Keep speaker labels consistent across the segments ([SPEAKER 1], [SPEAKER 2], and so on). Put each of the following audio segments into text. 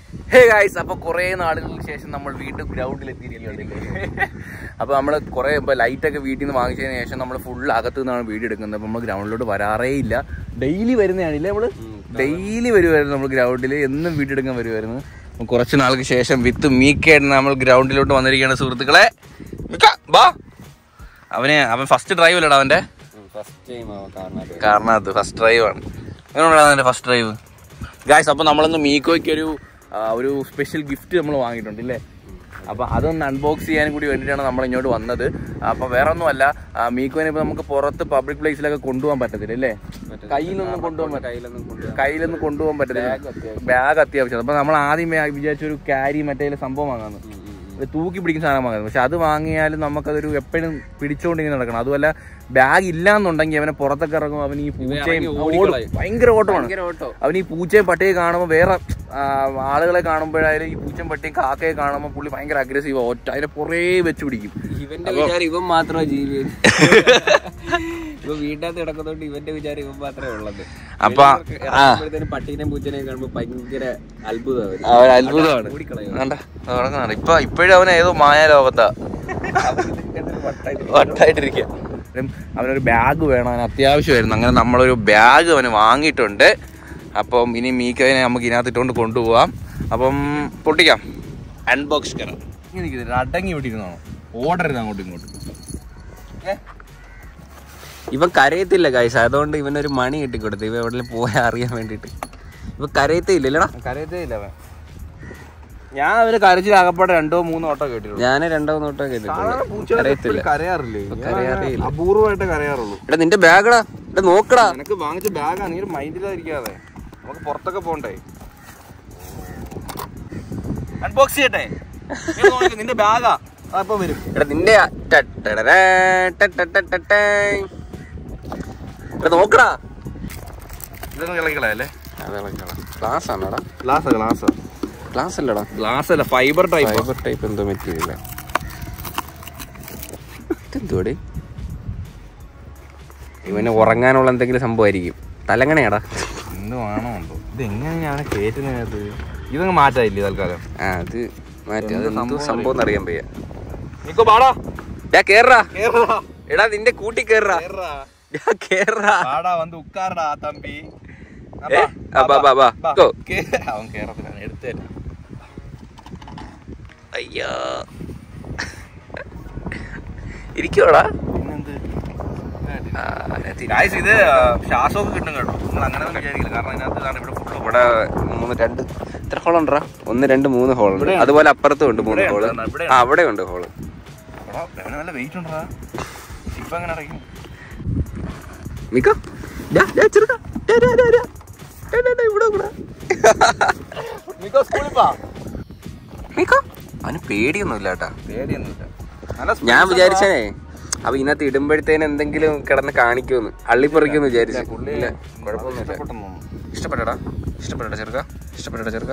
[SPEAKER 1] Hey guys അപ്പൊ കുറെ നാളുകൾക്ക് ശേഷം നമ്മൾ വീണ്ടും ഗ്രൗണ്ടിൽ എത്തിയിരിക്കുകയല്ലേ അപ്പൊ നമ്മൾ കുറെ ഇപ്പൊ ലൈറ്റ് ഒക്കെ വീട്ടിൽ നിന്ന് വാങ്ങിച്ചതിന് ശേഷം നമ്മൾ ഫുൾ അകത്ത് നിന്നാണ് വീഡിയോ എടുക്കുന്നത് അപ്പൊ നമ്മൾ ഗ്രൗണ്ടിലോട്ട് വരാറേ ഇല്ല ഡെയിലി വരുന്നതാണില്ലേ നമ്മള് ഡെയിലി വരുമായിരുന്നു നമ്മൾ ഗ്രൗണ്ടിൽ എന്നും വീഡിയോ എടുക്കാൻ വരുമായിരുന്നു അപ്പൊ കുറച്ച് നാൾക്ക് ശേഷം വിത്ത് മീക്കായിട്ട് നമ്മൾ ഗ്രൗണ്ടിലോട്ട് വന്നിരിക്കുകയാണ് സുഹൃത്തുക്കളെ മിക്ക, ബാ അവന് അവൻ ഫസ്റ്റ് ഡ്രൈവ് അല്ലടാ അവന്റെ
[SPEAKER 2] ഫസ്റ്റ് ടൈം കാരണം
[SPEAKER 1] കാരണത്ത് ഫസ്റ്റ് ഡ്രൈവ് ആണ് എങ്ങനെയുണ്ടായിരുന്നു അതിന്റെ ഫസ്റ്റ് ഡ്രൈവ് ഗായ്സ് അപ്പൊ നമ്മളിന്ന് മീക്കോയ്ക്ക് ഒരു ആ, ഒരു സ്പെഷ്യൽ ഗിഫ്റ്റ് നമ്മൾ വാങ്ങിയിട്ടുണ്ട് ഇല്ലേ അപ്പൊ അതൊന്ന് അൺബോക്സ് ചെയ്യാൻ കൂടി വേണ്ടിയിട്ടാണ് നമ്മൾ ഇങ്ങോട്ട് വന്നത് അപ്പൊ വേറെ ഒന്നുമല്ല ആ, മീക്കോനെ ഇപ്പൊ നമുക്ക് പുറത്ത് പബ്ലിക് പ്ലേസിലൊക്കെ കൊണ്ടുപോകാൻ പറ്റത്തില്ല അല്ലേ കയ്യിലൊന്നും കൊണ്ടുപോകാൻ പറ്റില്ല
[SPEAKER 2] കയ്യിലൊന്നും കൊണ്ടുപോകാൻ
[SPEAKER 1] കയ്യിലൊന്നും കൊണ്ടുപോകാൻ പറ്റത്തില്ല ബാഗ് അത്യാവശ്യം അപ്പൊ നമ്മൾ ആദ്യം വിചാരിച്ച ഒരു ക്യാരി മറ്റേ സംഭവം വാങ്ങാന്ന് ഒരു തൂക്കി പിടിക്കുന്ന സാധനം വാങ്ങുന്നത് പക്ഷെ അത് വാങ്ങിയാലും നമുക്കതൊരു എപ്പോഴും പിടിച്ചോണ്ട് ഇങ്ങനെ നടക്കണം അതുമല്ല ബാഗ് ഇല്ലാന്നുണ്ടെങ്കിൽ അവനെ പുറത്തൊക്കെ ഇറങ്ങും അവൻ ഈ പൂച്ചയും ഓടും. ഭയങ്കര ഓട്ടമാണ്
[SPEAKER 2] ഭയങ്കര ഓട്ടോ
[SPEAKER 1] അവൻ ഈ പൂച്ചയും പട്ടിയെ കാണുമ്പോൾ വേറെ ആ, ആളുകളെ കാണുമ്പോഴായാലും ഈ പൂച്ചയും പട്ടിയും കാക്കയെ കാണുമ്പോൾ പുള്ളി ഭയങ്കര അഗ്രസീവ് ഒറ്റ അതിനെ കുറേ വെച്ച് പിടിക്കും
[SPEAKER 2] ഇവന്റെ വിചാരം ഇവൻ മാത്രമേ ജീവി ഇവ വീട്ടിനകത്ത് കിടക്കുന്നോണ്ട് ഇവന്റെ വിചാരം ഇവൻ മാത്രമേ ഉള്ളത്
[SPEAKER 1] അപ്പൊ ആ
[SPEAKER 2] ഇറങ്ങുമ്പോഴത്തേനും പട്ടീനെയും പൂച്ചനെയും കാണുമ്പോ ഭയങ്കര അത്ഭുതമാണ്
[SPEAKER 1] അവൻ അത്ഭുതമാണ്
[SPEAKER 2] ഓടിക്കളയും
[SPEAKER 1] കണ്ട നടക്കുന്നുണ്ട് ഇപ്പൊ ഇപ്പോഴും അവൻ ഏതോ മായ ലോകത്താ വട്ടായിട്ടിരിക്കുക അവനൊരു ബാഗ് വേണം അവന് അത്യാവശ്യമായിരുന്നു അങ്ങനെ നമ്മളൊരു ബാഗ് അവന് വാങ്ങിയിട്ടുണ്ട് അപ്പം ഇനി മീക്കതിനെ നമുക്ക് ഇതിനകത്ത് ഇട്ടുകൊണ്ട് കൊണ്ടുപോവാം അപ്പം പൊട്ടിക്കാം അൺബോക്സ് കയറാം ഇങ്ങനെ അടങ്ങി വിട്ടിരുന്നോ ഓടരുത് അങ്ങോട്ടും ഇങ്ങോട്ടും
[SPEAKER 2] ഇവൻ കരയത്തില്ല കായ്സ് അതുകൊണ്ട് ഇവനൊരു മണി കെട്ടിക്കൊടുത്തു ഇവ എവിടെ പോയാൽ അറിയാൻ വേണ്ടിട്ട് ഇവ കരയത്തേ ഇല്ലല്ലടാ
[SPEAKER 1] കരയത്തേ ഇല്ല അവൻ ഞാൻ അവന് കരച്ചിൽ ആകപ്പാടെ രണ്ടോ മൂന്നോ ഓട്ടോ കേട്ടിട്ടുള്ളൂ
[SPEAKER 2] ഞാൻ രണ്ടോ നോട്ടോ കേട്ടിട്ടുള്ളൂ കരയത്തില്ല
[SPEAKER 1] കരയാറില്ലേ
[SPEAKER 2] കരയാറിയില്ല
[SPEAKER 1] അപൂർവമായിട്ട് കരയാറുള്ളൂ
[SPEAKER 2] എടാ നിന്റെ ബാഗടാ എടാ നോക്കടാ
[SPEAKER 1] നിനക്ക് വാങ്ങിച്ച ബാഗാ നീ ഒരു മൈൻഡിലായിരിക്കാതെ നമുക്ക് പുറത്തൊക്കെ പോണ്ടേ അൺബോക്സ് ചെയ്യട്ടെ നീ നോക്ക്, നിന്റെ ബാഗാ അപ്പൊ വരും
[SPEAKER 2] എടാ നിന്റെ ആ- ട- ടടടാ, ട- ട- ട- ട- ട. എടാ നോക്കടാ
[SPEAKER 1] ഇതൊന്നും കളിക്കളല്ലേ
[SPEAKER 2] ഗ്ലാസ് ആണോടാ
[SPEAKER 1] ഗ്ലാസ് ഗ്ലാസ്
[SPEAKER 2] ഗ്ലാസ് അല്ലടാ
[SPEAKER 1] ഗ്ലാസ് അല്ല ഫൈബർ ടൈപ്പ്
[SPEAKER 2] ഫൈബർ ടൈപ്പ് എന്തോ മെറ്റീരിയൽ ഇതെന്തുവാടി ഇവന് ഉറങ്ങാനുള്ള എന്തെങ്കിലും സംഭവമായിരിക്കും തലങ്ങണയാടാ
[SPEAKER 1] എന്ത് വേണോ എന്തോ ഇത് എങ്ങനെയാണ് കേറ്റുന്നത് ഇതങ്ങ് മാറ്റായില്ലേ തൽക്കാലം
[SPEAKER 2] ആ അത് മാറ്റി അത് എന്തോ സംഭവം അറിയാൻ വയ്യ
[SPEAKER 1] നിക്കോ പാടാ
[SPEAKER 2] ഡാ കേറാ
[SPEAKER 1] കേറാ
[SPEAKER 2] എടാ നിന്റെ കൂട്ടി കേറാ
[SPEAKER 1] കേറാ
[SPEAKER 2] ഡാ കേറാ
[SPEAKER 1] പാടാ വന്ന് ഉക്കാറടാ തമ്പി
[SPEAKER 2] ഏ, ആ, ബാ, ബാ, ബാ. ഗോ.
[SPEAKER 1] അവൻ കേറത്തില്ല എടുത്തേരാ
[SPEAKER 2] അയ്യോ ഇരിക്കോടാ
[SPEAKER 1] പിന്നെന്ത്
[SPEAKER 2] ആ, അതിനകത്ത് ഇരി-
[SPEAKER 1] ഗായ്സ് ഇത് ശ്വാസമൊക്കെ കിട്ടും കേട്ടോ നിങ്ങൾ അങ്ങനെ ഒന്നും വിചാരിക്കില്ല കാരണം ഇതിനകത്ത് ഇതാണ് ഇവിടെ ഫുള്ള്
[SPEAKER 2] ഇവിടെ മൂന്ന് രണ്ട് എത്ര ഹോൾ ഉണ്ടോ ഒന്ന് രണ്ട് മൂന്ന് ഹോൾ ഉണ്ട്
[SPEAKER 1] ഇവിടെയുണ്ട്.
[SPEAKER 2] അതുപോലെ അപ്പുറത്തും ഉണ്ട് മൂന്ന്
[SPEAKER 1] ഇവിടെയുണ്ട്,
[SPEAKER 2] ഹോള്
[SPEAKER 1] എന്നാ ഇവിടെയുണ്ട്.
[SPEAKER 2] ആ അവിടെ ഉണ്ട് ഹോള്
[SPEAKER 1] എടാ, ഇവന് നല്ല വെയിറ്റ് ഉണ്ടാ ഇപ്പൊ എങ്ങനെ അറിയും
[SPEAKER 2] മിക്കോ ഡാ, ഡാ, ചെറുക്കാ. ഡാ, ഡാ, ഡാ, ഡാ. ഡാ, ഡാ, ഡാ, ഇവിടെ, ഇവിടെ.
[SPEAKER 1] മിക്കോ സ്കൂളിൽ പോ
[SPEAKER 2] മിക്കോ അവന് പേടിയൊന്നുമില്ല കേട്ടാ
[SPEAKER 1] പേടിയൊന്നുമില്ല നല്ല
[SPEAKER 2] ഞാൻ വിചാരിച്ചേ അപ്പൊ ഇതിനകത്ത് ഇടുമ്പോഴത്തേന് എന്തെങ്കിലും കിടന്ന് കാണിക്കുമെന്ന് അള്ളിപ്പറിക്കുമെന്ന് വിചാരിച്ചു
[SPEAKER 1] പുള്ളി
[SPEAKER 2] ഇല്ല കുഴപ്പമൊന്നുമില്ല
[SPEAKER 1] ഇഷ്ടപ്പെട്ടെന്ന് തോന്നുന്നു
[SPEAKER 2] ഇഷ്ടപ്പെട്ടടാ ഇഷ്ടപ്പെട്ടടാ ചെറുക്ക ഇഷ്ടപ്പെട്ടടാ ചെറുക്ക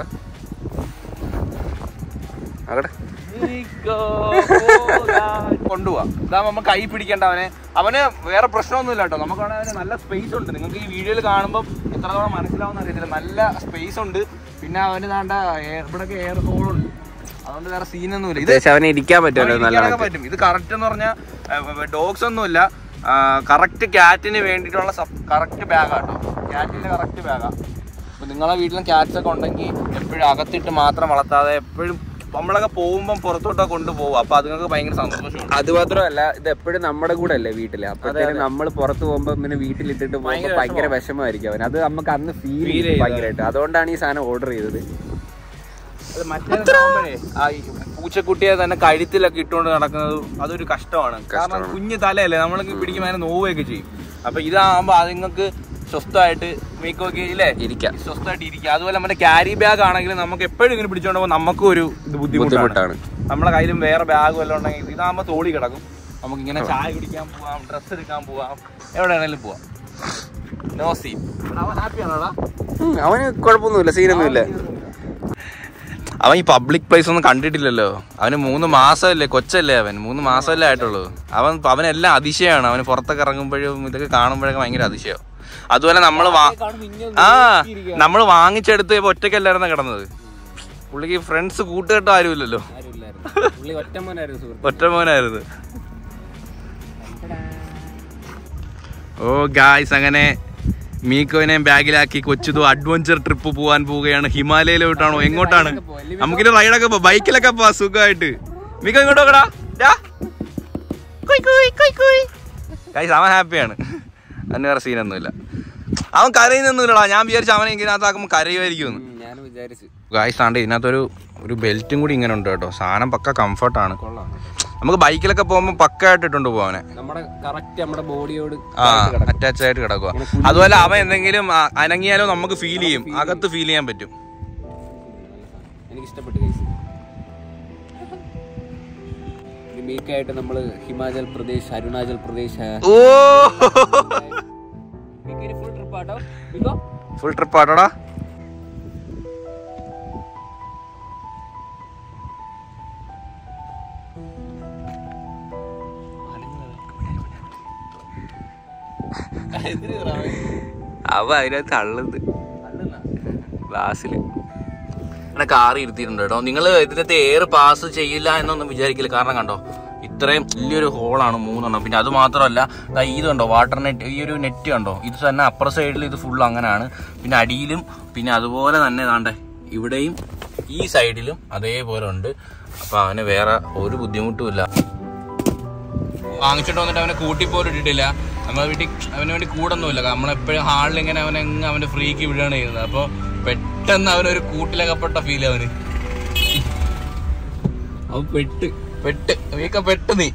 [SPEAKER 2] അവിടെ
[SPEAKER 1] കൊണ്ടുപോവാ ഇതാകുമ്പോ നമുക്ക് കൈ പിടിക്കേണ്ട അവനെ അവന് വേറെ പ്രശ്നമൊന്നുമില്ല കേട്ടോ നമുക്കാണെങ്കിൽ അവന് നല്ല സ്പേസ് ഉണ്ട് നിങ്ങൾക്ക് ഈ വീഡിയോയിൽ കാണുമ്പോൾ എത്രത്തോളം മനസ്സിലാവുന്ന അറിയത്തില്ല നല്ല സ്പേസ് ഉണ്ട് പിന്നെ അവന് താണ്ട ഇവിടെയൊക്കെ എയർ ഹോളുണ്ട് അതുകൊണ്ട് വേറെ സീനൊന്നുമില്ല ഇത്
[SPEAKER 2] ഉദ്ദേശം അവനെ ഇരിക്കാൻ പറ്റുമല്ലോ
[SPEAKER 1] അവന്
[SPEAKER 2] നല്ല
[SPEAKER 1] ഇരിക്കാനൊക്കെ പറ്റും ഇത് കറക്റ്റ് എന്ന് പറഞ്ഞാൽ ഡോഗ്സ് ഒന്നുമില്ല കറക്റ്റ് ക്യാറ്റിന് വേണ്ടിയിട്ടുള്ള കറക്റ്റ് ബാഗാട്ടോ ക്യാറ്റിന്റെ കറക്റ്റ് ബാഗാ അപ്പൊ നിങ്ങളെ വീട്ടിലും ക്യാറ്റ്സ് ഒക്കെ ഉണ്ടെങ്കിൽ എപ്പോഴും അകത്തിട്ട് മാത്രം വളർത്താതെ എപ്പോഴും നമ്മളൊക്കെ പോകുമ്പോൾ പുറത്തോട്ടൊക്കെ കൊണ്ടുപോകും അപ്പൊ അതുങ്ങൾക്ക് ഭയങ്കര സന്തോഷമാണ്
[SPEAKER 2] അത് മാത്രമല്ല ഇത് എപ്പോഴും നമ്മുടെ കൂടെ അല്ലേ വീട്ടില് അപ്പോഴത്തേനും നമ്മൾ പുറത്ത് പോകുമ്പോ പിന്നെ വീട്ടിലിട്ടിട്ട് പോകുമ്പോ ഭയങ്കര വിഷമമായിരിക്കും അവൻ അത് നമുക്ക് അന്ന് ഫീൽ
[SPEAKER 1] Feel
[SPEAKER 2] ചെയ്യും
[SPEAKER 1] ചെയ്യും,
[SPEAKER 2] ഭയങ്കരമായിട്ട് അതുകൊണ്ടാണ് ഈ സാധനം ഓർഡർ ചെയ്തത്
[SPEAKER 1] അത് മറ്റേ ആ ഈ പൂച്ചക്കുട്ടിയെ തന്നെ കഴുത്തിലൊക്കെ ഇട്ടുകൊണ്ട് നടക്കുന്നത് അതൊരു കഷ്ടമാണ് കാരണം കുഞ്ഞു തലയല്ലേ നമ്മളൊക്കെ പിടിക്കുമ്പോൾ അതിനെ നോവുകയൊക്കെ ചെയ്യും അപ്പൊ ഇതാകുമ്പോ അതുങ്ങൾക്ക് സ്വസ്ഥമായിട്ട് മീക്കോക്കെ ഇല്ലേ
[SPEAKER 2] ഇരിക്കാം
[SPEAKER 1] സ്വസ്ഥമായിട്ട് ഇരിക്കുക അതുപോലെ നമ്മുടെ ക്യാരി ബാഗ് ആണെങ്കിൽ നമുക്ക് എപ്പോഴും ഇങ്ങനെ പിടിച്ചോണ്ട് പോകുമ്പോൾ നമുക്കും ഒരു ഇത് ബുദ്ധിമുട്ടാണ്
[SPEAKER 2] ബുദ്ധിമുട്ടാണ്
[SPEAKER 1] നമ്മളെ കയ്യിലും വേറെ ബാഗ് വല്ലതും ഉണ്ടെങ്കിൽ ഇതാകുമ്പോൾ തോളി കിടക്കും നമുക്ക് ഇങ്ങനെ ചായ കുടിക്കാൻ പോവാം ഡ്രസ്സ് എടുക്കാൻ പോവാം എവിടെ വേണേലും പോവാം നോ സീൻ അവൻ ഹാപ്പിയാണോടാ
[SPEAKER 2] ഉം, അവന് കുഴപ്പമൊന്നുമില്ല സീനൊന്നുമില്ല
[SPEAKER 1] അവൻ ഈ പബ്ലിക് പ്ലേസ് ഒന്നും കണ്ടിട്ടില്ലല്ലോ അവന് മൂന്ന് മാസമല്ലേ കൊച്ചല്ലേ അവൻ മൂന്ന് മാസമല്ലേ ആയിട്ടുള്ളൂ അവൻ അവനെല്ലാം അതിശയമാണ് അവന് പുറത്തൊക്കെ ഇറങ്ങുമ്പോഴും ഇതൊക്കെ കാണുമ്പോഴൊക്കെ ഭയങ്കര അതിശയം അതുപോലെ നമ്മൾ ആ നമ്മൾ വാങ്ങിച്ചെടുത്ത് ഇപ്പൊ ഒറ്റയ്ക്കല്ലായിരുന്നു കിടന്നത് പുള്ളിക്ക് ഫ്രണ്ട്സ് കൂട്ടുകെട്ടോ ആരുമില്ലല്ലോ
[SPEAKER 2] ആരുമില്ലായിരുന്നു പുള്ളി ഒറ്റമോനായിരുന്നു സുഹൃത്ത്
[SPEAKER 1] ഒറ്റ മോനായിരുന്നു ഓ ഗായ്സ് അങ്ങനെ മീക്കോനെ ബാഗിലാക്കി കൊച്ചുതു അഡ്വഞ്ചർ ട്രിപ്പ് പോവാൻ പോവുകയാണ് ഹിമാലയയിലോട്ടാണോ എങ്ങോട്ടാണ് നമുക്കിന് റൈഡൊക്കെ പോ ബൈക്കിലൊക്കെ പോവാ സുഖമായിട്ട് മീക്കോ ഇങ്ങോട്ട് നോക്കടാ ഗായ്സ് അവൻ ഹാപ്പിയാണ് അതിന് വേറെ സീനൊന്നുമില്ല അവൻ കരയുന്നൊന്നുമില്ലടാ ഞാൻ വിചാരിച്ചു അവനെ ഇതിനകത്താക്കുമ്പോൾ കരയുമായിരിക്കും
[SPEAKER 2] ഉം, ഞാനും വിചാരിച്ചു
[SPEAKER 1] ഗായ്സ് ആണ്ട് ഇതിനകത്തൊരു ഒരു ബെൽറ്റും കൂടി ഇങ്ങനെ ഉണ്ട് കേട്ടോ സാധനം പക്ക കംഫർട്ടാണ്
[SPEAKER 2] കൊള്ളാം
[SPEAKER 1] നമുക്ക് ബൈക്കിലൊക്കെ പോകുമ്പോൾ പക്ക ആയിട്ട് ഇട്ടുണ്ട് പോവാനെ
[SPEAKER 2] നമ്മുടെ കറക്റ്റ് നമ്മുടെ ബോഡിയോട്
[SPEAKER 1] ആ അറ്റാച്ച് ആയിട്ട് കിടക്കുക അതുപോലെ അവൻ എന്തെങ്കിലും ആ, അനങ്ങിയാലോ നമുക്ക് ഫീൽ ചെയ്യും അകത്ത് ഫീൽ ചെയ്യാൻ പറ്റും
[SPEAKER 2] എനിക്ക് ഇഷ്ടപ്പെട്ടു കേസ് മീക്കായിട്ട് നമ്മള് ഹിമാചൽ പ്രദേശ് അരുണാചൽ പ്രദേശ്
[SPEAKER 1] ഓ
[SPEAKER 2] ഫുൾ ട്രിപ്പ് ആട്ടോ ബിക്കോ
[SPEAKER 1] ഫുൾ ട്രിപ്പ് ആട്ടോടാ അവ അതിനകത്ത് തള്ളുന്നത് ഗ്ലാസ്സില് അങ്ങനെ കാറി ഇരുത്തിയിട്ടുണ്ട് കേട്ടോ നിങ്ങൾ ഇതിനകത്ത് എയർ പാസ് ചെയ്യില്ല എന്നൊന്നും വിചാരിക്കില്ല കാരണം കണ്ടോ ഇത്രയും വലിയൊരു ഹോളാണ് മൂന്നെണ്ണം പിന്നെ അത് മാത്രമല്ല ദാ ഇത് കണ്ടോ വാട്ടർ നെറ്റ് ഈ ഒരു നെറ്റ് കണ്ടോ ഇത് തന്നെ അപ്പുറ സൈഡിൽ ഇത് ഫുൾ അങ്ങനെയാണ് പിന്നെ അടിയിലും പിന്നെ അതുപോലെ തന്നെ താണ്ടെ ഇവിടെയും ഈ സൈഡിലും അതേപോലെ ഉണ്ട് അപ്പൊ അവന് വേറെ ഒരു ബുദ്ധിമുട്ടും ഇല്ല വാങ്ങിച്ചിട്ട് വന്നിട്ട് അവനെ കൂട്ടി പോലും ഇട്ടിട്ടില്ല നമ്മളെ വീട്ടിൽ അവന് വേണ്ടി കൂടൊന്നുമില്ല നമ്മളെപ്പോഴും ഹാളിൽ ഇങ്ങനെ അവനെ അങ്ങ് അവന്റെ ഫ്രീക്ക് വിടുകയാണ് ചെയ്യുന്നത് അപ്പൊ പെട്ടെന്ന് അവനൊരു കൂട്ടിലകപ്പെട്ട ഫീൽ അവന് അവൻ പെട്ട് പെട്ട് നീക്ക പെട്ട് നീ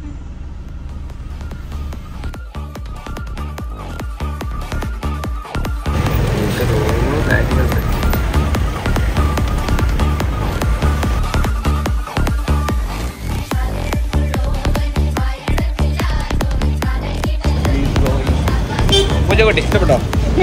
[SPEAKER 1] പൂജക്കുട്ടി ഇഷ്ടപ്പെട്ടോ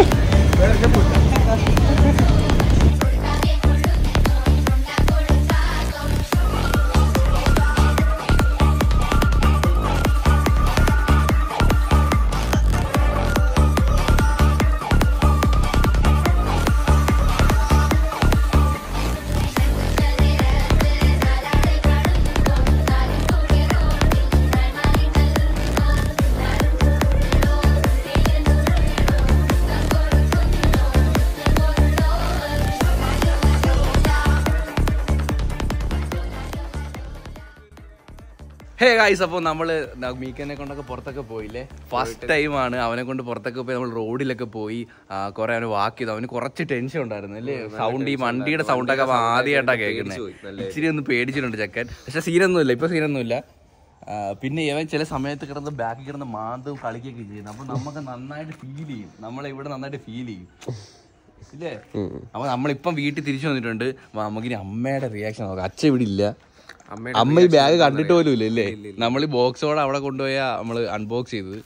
[SPEAKER 1] ഹേ ഗായ്സ് അപ്പോൾ നമ്മൾ മീക്കനെ കൊണ്ടൊക്കെ പുറത്തൊക്കെ പോയില്ലേ ഫസ്റ്റ് ടൈമാണ് അവനെ കൊണ്ട് പുറത്തൊക്കെ പോയി നമ്മൾ റോഡിലൊക്കെ പോയി ആ, കുറെ അവന് വാക്ക് ചെയ്തു അവന് കുറച്ച് ടെൻഷൻ ഉണ്ടായിരുന്നു അല്ലേ സൗണ്ട് ഈ വണ്ടിയുടെ സൗണ്ടൊക്കെ അവൻ ആദ്യമായിട്ടാണ് കേൾക്കുന്നത് ഇച്ചിരി ഒന്ന് പേടിച്ചിട്ടുണ്ട് ചെക്കൻ പക്ഷെ സീനൊന്നുമില്ല ഇപ്പൊ സീനൊന്നുമില്ല ആ, പിന്നെ ഇവൻ ചില സമയത്ത് കിടന്ന് ബാക്കിൽ കിടന്ന് മാന്തും കളിക്കുകയൊക്കെ ചെയ്യുന്നു അപ്പൊ നമുക്ക് നന്നായിട്ട് ഫീൽ ചെയ്യും നമ്മളെ ഇവിടെ നന്നായിട്ട് ഫീൽ ചെയ്യും ഇല്ലേ അപ്പൊ നമ്മളിപ്പം വീട്ടിൽ തിരിച്ചു വന്നിട്ടുണ്ട് നമുക്കിനി അമ്മയുടെ റിയാക്ഷൻ നോക്കാം അച്ഛൻ ഇവിടെ ഇല്ല അമ്മ ഈ ബാഗ് കണ്ടിട്ട് പോലും ഇല്ല അല്ലേ നമ്മൾ ഈ ബോക്സോടെ അവിടെ കൊണ്ടുപോയാ നമ്മള് അൺബോക്സ് ചെയ്തത്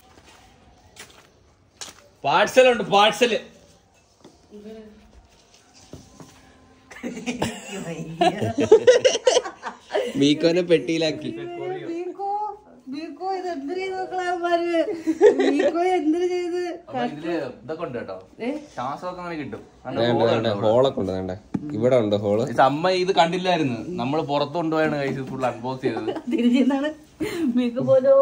[SPEAKER 1] പാഴ്സൽ ഉണ്ട് പാഴ്സല്
[SPEAKER 2] മീക്കോനെ പെട്ടിയിലാക്കി
[SPEAKER 3] ബീക്കോ ബീക്കോ ഇത് എന്തിനു ചെയ്ത് മക്കളമാര് ബീക്കോ എന്തിനു ചെയ്ത്
[SPEAKER 1] ഇതില് ഇതൊക്കെ ഉണ്ട് കേട്ടോ ശ്വാസമൊക്കെ അങ്ങനെ കിട്ടും
[SPEAKER 2] വേണ്ട വേണ്ട ഹോളൊക്കെ ഉണ്ട് വേണ്ട ഇവിടെ ഉണ്ട് ഹോള്
[SPEAKER 1] ഇത് അമ്മ ഇത് കണ്ടില്ലായിരുന്നു നമ്മൾ പുറത്ത് കൊണ്ടുപോയാണ് കഴിച്ചത് ഫുൾ അൺബോക്സ് ചെയ്തത്
[SPEAKER 3] തിരിച്ചെന്നാണ് ബീക്കോ പോലോ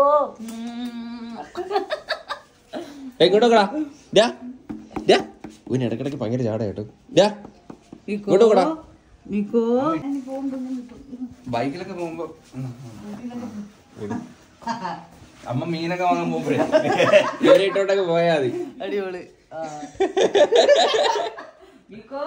[SPEAKER 2] എങ്ങോട്ടോക്കടാ ഡാ ഡാ ഇവന് ഇടക്കിടക്ക് ഭയങ്കര ചാട കേട്ടോ ഡാ
[SPEAKER 3] ബീക്കോ
[SPEAKER 2] ഇങ്ങോട്ട് പോടാ.
[SPEAKER 3] ബീക്കോ
[SPEAKER 1] ബൈക്കിലൊക്കെ പോകുമ്പോ അമ്മ മീനൊക്കെ വാങ്ങാൻ പോകുമ്പോഴേ
[SPEAKER 2] കേറിയിട്ടോട്ടൊക്കെ പോയാ മതി
[SPEAKER 3] അടിപൊളി ആ. ബീക്കോ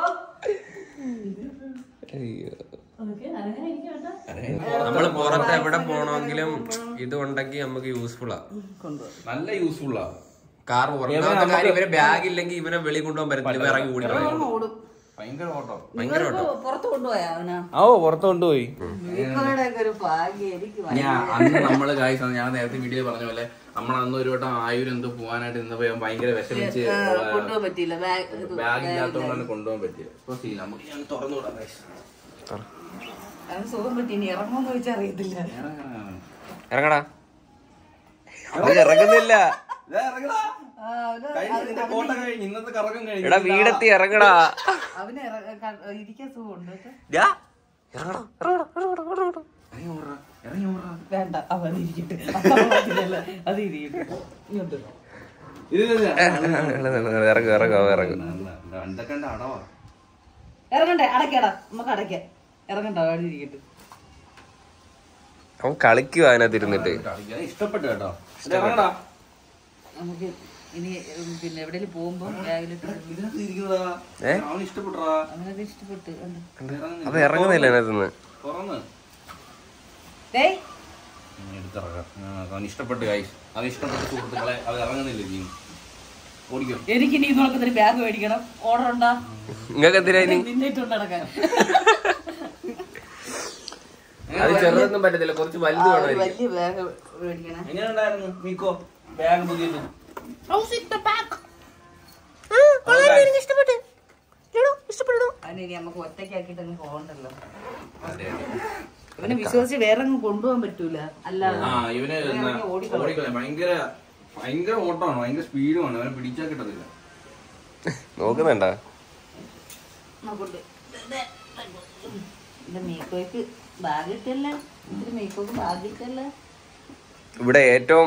[SPEAKER 2] അയ്യോ
[SPEAKER 3] ഓക്കെ അങ്ങനെ ഇരിക്കട്ടെ
[SPEAKER 2] നമ്മള് പുറത്ത് എവിടെ പോണെങ്കിലും ഇത് ഉണ്ടെങ്കിൽ നമുക്ക് യൂസ്ഫുൾ ആ
[SPEAKER 3] കൊണ്ടുപോകും
[SPEAKER 1] നല്ല യൂസ്ഫുള്ളാ
[SPEAKER 2] കാർ ഒന്നാമത്തെ കാര്യം ഇവരെ ബാഗ് ഇല്ലെങ്കിൽ ഇവനെ വെളി കൊണ്ടുപോകാൻ പറ്റത്തില്ല ഇവ ഇറങ്ങി ഓടി കളയും.
[SPEAKER 3] ഓടും
[SPEAKER 1] ഭയങ്കര ഓട്ടോ
[SPEAKER 3] നിങ്ങൾക്ക് പുറത്ത് കൊണ്ടുപോയാ അവനാ
[SPEAKER 1] ഓ പുറത്ത് കൊണ്ടുപോയി
[SPEAKER 3] ബീക്കോയുടെ ഒക്കെ ഒരു ഭാഗ്യം എനിക്ക്
[SPEAKER 1] ഞാൻ അന്ന് നമ്മള് കാഴ്ച ഞാൻ നേരത്തെ വീഡിയോ പറഞ്ഞ പോലെ നമ്മൾ അന്ന് ഒരു വട്ടം ആയൂർ എന്തോ പോകാനായിട്ട് ഇന്നപ്പോ ഞാൻ ഭയങ്കര വിഷമിച്ച്
[SPEAKER 3] കൊണ്ടുപോകാൻ പറ്റിയില്ല ബാഗ്
[SPEAKER 1] ബാഗ് ഇല്ലാത്തതുകൊണ്ടാണ് കൊണ്ടുപോകാൻ പറ്റിയത് ഇപ്പൊ സീൻ നമുക്ക് ഞാൻ തുറന്നു വിടാം guys.
[SPEAKER 3] അവന് സുഖം പറ്റി ഇനി ഇറങ്ങുമെന്ന് ചോദിച്ചാൽ അറിയത്തില്ല
[SPEAKER 2] ഇറങ്ങടാ അവൻ ഇറങ്ങുന്നില്ല
[SPEAKER 3] ആ, അവന്
[SPEAKER 1] കഴിഞ്ഞ് നിന്റെ കോട്ട കഴിഞ്ഞ് ഇന്നത്തെ കറക്കം കഴിഞ്ഞ്
[SPEAKER 2] എടാ വീടെത്തി ഇറങ്ങടാ
[SPEAKER 3] അവന് ഇറ- ക- ഇരിക്കാൻ സുഖമുണ്ട് കേട്ടോ.
[SPEAKER 1] ഞാൻ
[SPEAKER 3] വേണ്ട അവൻ ഇരിക്കട്ടെ അതില്ല, അത് ഇരിക്കട്ടെ ഇങ്ങോട്ട്
[SPEAKER 2] ഇറങ്ങും ഇറങ്ങും ഇറങ്ങും
[SPEAKER 1] എന്തൊക്കെ അടവാ
[SPEAKER 3] ഇറങ്ങണ്ടേ അടയ്ക്കടാ നമുക്ക് അടയ്ക്കാം ഇറങ്ങണ്ട അവിടെ ഇരിക്കട്ടെ
[SPEAKER 2] അവൻ കളിക്കുക അതിനകത്ത് ഇരുന്നിട്ട്
[SPEAKER 1] ഇഷ്ടപ്പെട്ടു കേട്ടോ ഇറങ്ങടാ
[SPEAKER 3] നമുക്ക് ഇനി ഉം, പിന്നെ എവിടെയെങ്കിലും പോകുമ്പോ ബാഗിലിട്ട്
[SPEAKER 1] ഇതിനകത്ത് ഇരിക്കുന്നതാ
[SPEAKER 2] ഏ?
[SPEAKER 1] അവന് ഇഷ്ടപ്പെട്ടാ
[SPEAKER 3] അങ്ങനൊക്കെ ഇഷ്ടപ്പെട്ട് കണ്ടോ?
[SPEAKER 2] അവൻ ഇറങ്ങുന്നില്ല അതിനകത്ത് നിന്ന്
[SPEAKER 1] തുറന്ന്
[SPEAKER 3] ഡേയ്
[SPEAKER 1] എടുത്തിറങ്ങാം അവന് ഇഷ്ടപ്പെട്ട് കായ് അവൻ ഇഷ്ടപ്പെട്ട സുഹൃത്തുക്കളെ അവർ ഇറങ്ങുന്നില്ല നീ ഓടിക്കോ
[SPEAKER 3] എനിക്ക് ഇനി നോക്കുന്നൊരു ബാഗ് മേടിക്കണം ഓർഡർ ഉണ്ടാ
[SPEAKER 2] നിങ്ങൾക്ക് എന്തിനാ ഇനി
[SPEAKER 3] നിന്നിട്ടുണ്ട് നടക്കാൻ
[SPEAKER 2] അത് ചെറുതൊന്നും പറ്റത്തില്ല കുറച്ച് വലുത് വേണമായിരിക്കും
[SPEAKER 3] വലിയ ബാഗ് മേടിക്കണം
[SPEAKER 1] എങ്ങനെ ഉണ്ടായിരുന്നു മീക്കോ ബാഗ് പുതിയത്
[SPEAKER 3] അതിന് ഇനി നമുക്ക് ഒറ്റയ്ക്കാക്കിട്ട് അങ്ങ് പോകണ്ടല്ലോ ഇവനെ വിശ്വസിച്ച് വേറെ അങ്ങ് കൊണ്ടുപോകാൻ പറ്റൂല അല്ലാതെ
[SPEAKER 1] ആ ഇവന്
[SPEAKER 3] ഇവനെ ഇറങ്ങി ഓടിക്കളയും.
[SPEAKER 1] ഓടിക്കളെ ഭയങ്കര ഭയങ്കര ഓട്ടമാണ് ഭയങ്കര സ്പീഡുമാണ് അവനെ പിടിച്ചാൽ കിട്ടത്തില്ല
[SPEAKER 2] നോക്കുന്നുണ്ടാ
[SPEAKER 3] നോക്കട്ടെ. ഇത് മീക്കോയ്ക്ക് ബാഗ് ഇട്ടല്ലേ ഇതിന് മീക്കോക്ക് ബാഗ് ഇട്ടല്ലേ
[SPEAKER 2] ഇവിടെ ഏറ്റവും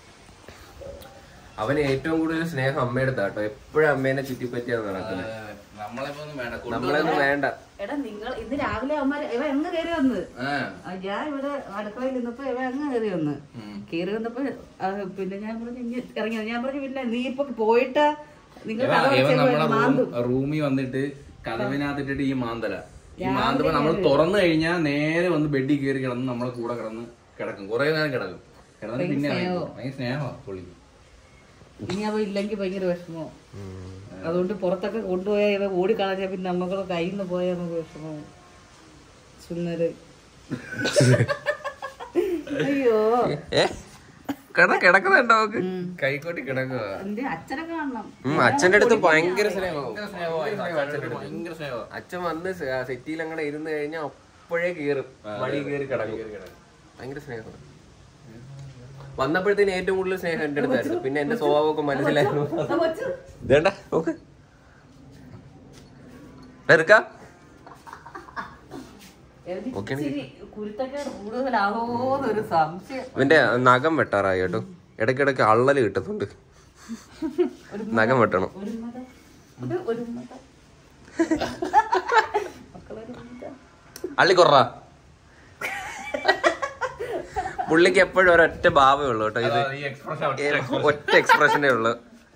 [SPEAKER 2] അവന് ഏറ്റവും കൂടുതൽ സ്നേഹം അമ്മയുടെ കേട്ടോ എപ്പോഴും അമ്മേനെ ചുറ്റിപ്പറ്റിയാണ് നടക്കുന്നത്
[SPEAKER 1] നമ്മളെപ്പോ ഒന്നും വേണ്ട
[SPEAKER 2] നമ്മളൊന്നും വേണ്ട
[SPEAKER 3] എടാ നിങ്ങൾ ഇന്ന് രാവിലെ അവന്മാര് ഇവ എങ്ങ് കയറി വന്ന്
[SPEAKER 1] ആ,
[SPEAKER 3] ആ, ഞാൻ ഇവിടെ അടുക്കളയിൽ നിന്നപ്പോ ഇവ അങ്ങ് കയറി വന്ന്
[SPEAKER 1] ഉം.
[SPEAKER 3] കയറി വന്നപ്പോ ആ, പിന്നെ ഞാൻ പറഞ്ഞു ഇങ്ങ് ഇറങ്ങി വന്നു. ഞാൻ പറഞ്ഞു പിന്നെ നീ ഇപ്പൊ പോയിട്ട് നിങ്ങൾ
[SPEAKER 1] ഇവൻ-
[SPEAKER 3] കഥ
[SPEAKER 1] ഇവൻ
[SPEAKER 3] അടച്ചേക്കുവാ,
[SPEAKER 1] നമ്മളെ
[SPEAKER 3] മാന്തും
[SPEAKER 1] റൂമിൽ വന്നിട്ട് കഥവിനകത്തിട്ടിട്ട് ഈ മാന്തല ഈ മാന്തപ്പ നമ്മൾ തുറന്നു കഴിഞ്ഞാൽ നേരെ വന്ന് ബെഡിൽ കയറി കിടന്ന് നമ്മളെ കൂടെ കിടന്ന് കിടക്കും കുറെ നേരം കിടക്കും കിടന്നിട്ട് പിന്നെ ഇറങ്ങി പോകും. ഭയങ്കര സ്നേഹമാണ് പുള്ളിക്ക്
[SPEAKER 3] ഇനി അവ ഇല്ലെങ്കിൽ ഭയങ്കര വിഷമോ അതുകൊണ്ട് പുറത്തൊക്കെ കൊണ്ടുപോയാൽ ഇവ ഓടിക്കളഞ്ഞാൽ പിന്നെ നമ്മളുടെ കയ്യിൽ നിന്ന് പോയാൽ നമുക്ക് വിഷമവും സുന്ദര് അയ്യോ
[SPEAKER 2] ഏ കിട കിടക്കുന്നുണ്ടോ അവക്ക് കൈക്കോട്ടി കിടക്കുക
[SPEAKER 3] എന്റെ അച്ഛനെ കാണണം
[SPEAKER 2] അച്ഛന്റെ അടുത്ത് ഭയങ്കര സ്നേഹമാവും
[SPEAKER 1] ഭയങ്കര സ്നേഹമാണ്
[SPEAKER 2] അച്ഛൻ വന്ന് സെറ്റിയിൽ അങ്ങനെ ഇരുന്ന് കഴിഞ്ഞാൽ അപ്പോഴേ കേറും മടി കയറി കിടക്കും ഭയങ്കര സ്നേഹമാണ് വന്നപ്പോഴത്തേന് ഏറ്റവും കൂടുതൽ സ്നേഹം എന്റെ അടുത്തായിരുന്നു പിന്നെ എന്റെ സ്വഭാവമൊക്കെ മനസ്സിലായിരുന്നു ഇതേണ്ട നോക്ക് എടുക്കാം
[SPEAKER 3] എനിക്ക് ഇച്ചിരി കുരുത്തൊക്കെ കൂടുതലാവോന്നൊരു സംശയം
[SPEAKER 2] ഇവന്റെ നഖം വെട്ടാറായി കേട്ടോ ഇടയ്ക്കിടയ്ക്ക് അള്ളല് കിട്ടുന്നുണ്ട് നഖം വെട്ടണം
[SPEAKER 3] ഒരു മത ഇത് ഒരു മത മക്കളൊരു മത
[SPEAKER 2] അള്ളി കൊറ പുള്ളിക്ക് എപ്പോഴും ഒരൊറ്റ ഭാവമേ ഉള്ളൂ കേട്ടോ ഇത്
[SPEAKER 1] ഈ എക്സ്പ്രഷൻ
[SPEAKER 2] ഒറ്റ എക്സ്പ്രഷനേ ഉള്ളൂ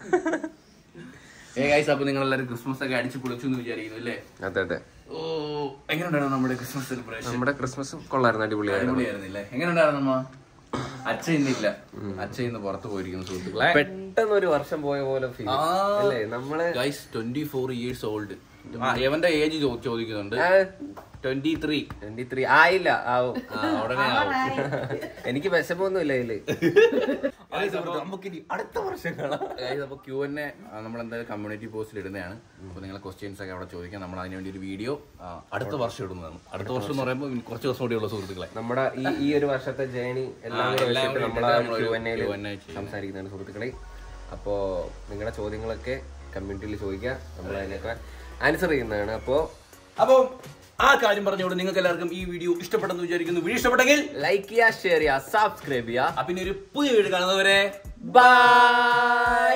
[SPEAKER 1] ഏ ഗൈസ് അപ്പൊ നിങ്ങൾ എല്ലാവരും ക്രിസ്മസ് ഒക്കെ അടിച്ചു പൊളിച്ചു എന്ന് വിചാരിക്കുന്നു അല്ലേ
[SPEAKER 2] അതെ അതെ
[SPEAKER 1] ഓ എങ്ങനെയുണ്ടായിരുന്നു നമ്മുടെ ക്രിസ്മസ് സെലിബ്രേഷൻ
[SPEAKER 2] നമ്മുടെ ക്രിസ്മസ് കൊള്ളായിരുന്നു അടിപൊളിയായിരുന്നു
[SPEAKER 1] അടിപൊളിയായിരുന്നില്ലേ എങ്ങനെയുണ്ടായിരുന്നു അമ്മ അച്ഛൻ ഇന്നില്ല അച്ഛൻ ഇന്ന് പുറത്ത് പോയിരിക്കുന്നു സുഹൃത്തുക്കളെ
[SPEAKER 2] പെട്ടെന്ന് ഒരു വർഷം പോയ പോലെ ഫീൽ
[SPEAKER 1] ആ.
[SPEAKER 2] അല്ലേ നമ്മള്
[SPEAKER 1] guys twenty four years old എവന്റെ ഏജ് ചോദിക്കുന്നുണ്ട് ട്വന്റി ത്രീ
[SPEAKER 2] ട്വന്റി ത്രീ ആയില്ല ആവും
[SPEAKER 1] ഉടനെ ആവും
[SPEAKER 2] എനിക്ക് വിശപ്പൊന്നുമില്ല ഇതില് നമുക്കിനി അടുത്ത വർഷം കാണാം
[SPEAKER 1] Guys, അപ്പൊ ക്യൂ എന്നെ നമ്മൾ എന്തായാലും കമ്മ്യൂണിറ്റി പോസ്റ്റിൽ ഇടുന്നതാണ് അപ്പൊ നിങ്ങളെ ക്വസ്റ്റ്യൻസ് ഒക്കെ അവിടെ ചോദിക്കാം നമ്മൾ അതിന് വേണ്ടി ഒരു വീഡിയോ അടുത്ത വർഷം ഇടുന്നതാണ് അടുത്ത വർഷം എന്ന് പറയുമ്പോൾ ഇനി കുറച്ച് ദിവസം കൂടിയുള്ള സുഹൃത്തുക്കളെ
[SPEAKER 2] നമ്മുടെ ഈ ഈ ഒരു വർഷത്തെ ജേണി എല്ലാം കൂടെ
[SPEAKER 1] എല്ലാം
[SPEAKER 2] വെച്ചിട്ട്
[SPEAKER 1] കൂടി
[SPEAKER 2] നമ്മൾ
[SPEAKER 1] ഇട്ടിട്ട് നമ്മളൊരു
[SPEAKER 2] Q&A യില്
[SPEAKER 1] Q&A ചെയ്യും.
[SPEAKER 2] സംസാരിക്കുന്നതാണ് സുഹൃത്തുക്കളെ അപ്പോ നിങ്ങളുടെ ചോദ്യങ്ങളൊക്കെ കമ്മ്യൂണിറ്റിയിൽ ചോദിക്കുക നമ്മൾ അതിനൊക്കെ ആൻസർ ചെയ്യുന്നതാണ് അപ്പോ
[SPEAKER 1] അപ്പോൾ ആ കാര്യം പറഞ്ഞുകൊണ്ട് നിങ്ങൾക്ക് എല്ലാവർക്കും ഈ വീഡിയോ ഇഷ്ടപ്പെട്ടെന്ന് വിചാരിക്കുന്നു വീഡിയോ ഇഷ്ടപ്പെട്ടെങ്കിൽ
[SPEAKER 2] ലൈക്ക് ചെയ്യുക ഷെയർ ചെയ്യുക സബ്സ്ക്രൈബ് ചെയ്യുക
[SPEAKER 1] ആ, പിന്നെ ഒരു പുതിയ വീഡിയോ കാണുന്നവരെ
[SPEAKER 2] ബൈ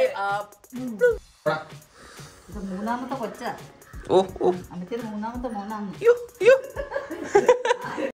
[SPEAKER 3] ഇത് മൂന്നാമത്തെ കൊച്ചാ
[SPEAKER 2] ഓ ഓ
[SPEAKER 3] അമ്മച്ചേര് മൂന്നാമത്തെ മോനാണ്
[SPEAKER 2] യ്യോ, യ്യോ.